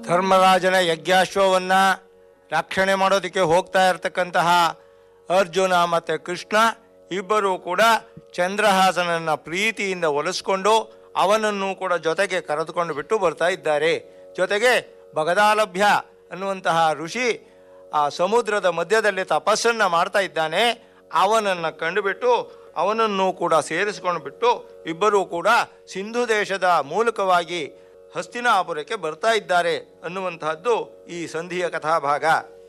ಧರ್ಮರಾಜನ ಯಜ್ಞಾಶ್ವವನ್ನ ರಕ್ಷಣೆ ಮಾಡೋದಕ್ಕೆ ಹೋಗ್ತಾ ಇರತಕ್ಕಂತಹ ಅರ್ಜುನ ಮತ್ತು ಕೃಷ್ಣ ಇಬ್ಬರೂ ಕೂಡ ಚಂದ್ರಹಾಸನನ್ನ ಪ್ರೀತಿಯಿಂದ ಒಲಿಸ್ಕೊಂಡು ಅವನನ್ನು ಕೂಡ ಜೊತೆಗೆ ಕರೆದುಕೊಂಡು ಬಿಟ್ಟು ಬರ್ತಾ ಇದ್ದಾರೆ ಜೊತೆಗೆ ಭಗದಾಲಭ್ಯ ಅನ್ನುವಂತಹ ಋಷಿ ಆ ಸಮುದ್ರದ ಮಧ್ಯದಲ್ಲಿ ತಪಸ್ಸನ್ನು ಮಾಡ್ತಾ ಇದ್ದಾನೆ ಅವನನ್ನು ಕಂಡುಬಿಟ್ಟು ಅವನನ್ನು ಕೂಡ ಸೇರಿಸ್ಕೊಂಡು ಬಿಟ್ಟು ಇಬ್ಬರೂ ಕೂಡ ಸಿಂಧು ದೇಶದ ಮೂಲಕವಾಗಿ ಹಸ್ತಿನಾಪುರಕ್ಕೆ ಬರ್ತಾ ಇದ್ದಾರೆ ಅನ್ನುವಂತಹದ್ದು ಈ ಸಂಧಿಯ ಕಥಾಭಾಗ